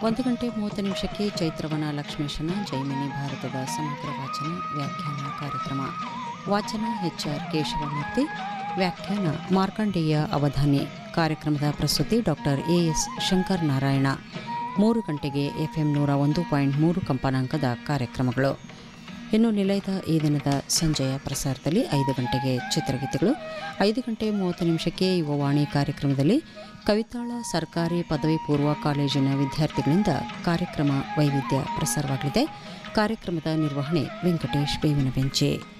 ಒಂದು ಗಂಟೆ ಮೂವತ್ತು ನಿಮಿಷಕ್ಕೆ ಚೈತ್ರವನ ಲಕ್ಷ್ಮೇಶನ ಜೈಮಿನಿ ಭಾರತದ ಸಮಗ್ರ ವಾಚನ ವ್ಯಾಖ್ಯಾನ ಕಾರ್ಯಕ್ರಮ ವಾಚನ ಎಚ್ ಆರ್ ಕೇಶವಮೂರ್ತಿ ವ್ಯಾಖ್ಯಾನ ಮಾರ್ಕಂಡೇಯ ಅವಧಾನಿ ಕಾರ್ಯಕ್ರಮದ ಪ್ರಸ್ತುತಿ doctor A S Shankar Narayana ಮೂರು ಗಂಟೆಗೆ ಎಫ್ಎಂ ನೂರ ಒಂದು ಪಾಯಿಂಟ್ ಮೂರು ಕಂಪನಾಂಕದ ಕಾರ್ಯಕ್ರಮಗಳು ಇನ್ನು ನಿಲಯದ ಈ ದಿನದ ಸಂಜೆಯ ಪ್ರಸಾರದಲ್ಲಿ ಐದು ಗಂಟೆಗೆ ಚಿತ್ರಗೀತೆಗಳು ಐದು ಗಂಟೆ ಮೂವತ್ತು ನಿಮಿಷಕ್ಕೆ ಯುವವಾಣಿ ಕಾರ್ಯಕ್ರಮದಲ್ಲಿ ಕವಿತಾಳ ಸರ್ಕಾರಿ ಪದವಿ ಪೂರ್ವ ಕಾಲೇಜಿನ ವಿದ್ಯಾರ್ಥಿಗಳಿಂದ ಕಾರ್ಯಕ್ರಮ ವೈವಿಧ್ಯ ಪ್ರಸಾರವಾಗಲಿದೆ ಕಾರ್ಯಕ್ರಮದ ನಿರ್ವಹಣೆ ವೆಂಕಟೇಶ್ ಬೇವಿನ ಬೆಂಚೆ